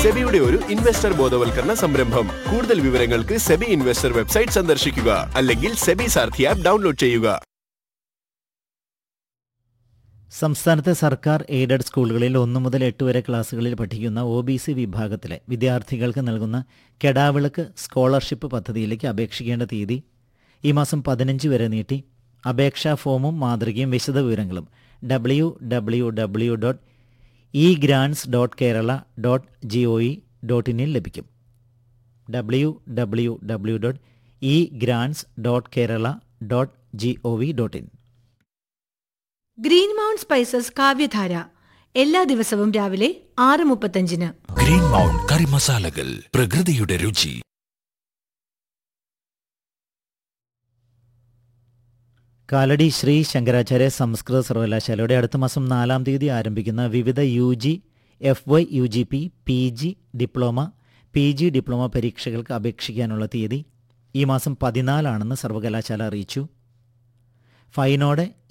സെബിയുടെ ഒരു ഇൻവെസ്റ്റർ ബോധവൽക്കരണ സംരംഭം കൂടുതൽ വിവരങ്ങൾക്ക് സെബി ഇൻവെസ്റ്റർ വെബ്സൈറ്റ് സന്ദർശിക്കുക അല്ലെങ്കിൽ സെബി സാർഥി ആപ്പ് ഡൗൺലോഡ് ചെയ്യുക സംസ്ഥാനത്തെ സർക്കാർ എയ്ഡഡ് സ്കൂളുകളിൽ ഒന്നു മുതൽ എട്ട് വരെ ക്ലാസ്സുകളിൽ പഠിക്കുന്ന ഒ ബി സി വിഭാഗത്തിലെ വിദ്യാർത്ഥികൾക്ക് നൽകുന്ന കെടാവിളക്ക് സ്കോളർഷിപ്പ് പദ്ധതിയിലേക്ക് അപേക്ഷിക്കേണ്ട തീയതി ഈ മാസം പതിനഞ്ച് വരെ നീട്ടി അപേക്ഷാ ഫോമും മാതൃകയും വിശദവിവരങ്ങളും W W W dot E grants dot Kerala dot G O E dot ഇനിൽ ലഭിക്കും W W W dot E grants dot Kerala dot G O V dot in green mount spices കാവ്യധാര എല്ലാ ദിവസവും രാവിലെ ആറ് മുപ്പത്തഞ്ചിന് ഗ്രീൻ മൗണ്ട് കറി മസാലകൾ പ്രകൃതിയുടെ രുചി കാലടി ശ്രീ ശങ്കരാചാര്യ സംസ്കൃത സർവകലാശാലയുടെ അടുത്ത മാസം നാലാം തീയതി ആരംഭിക്കുന്ന വിവിധ U G F Y U G P P G diploma P G diploma പരീക്ഷകൾക്ക് അപേക്ഷിക്കാനുള്ള തീയതി ഈ മാസം പതിനാലാണെന്ന് സർവകലാശാല അറിയിച്ചു ഫൈനോടെ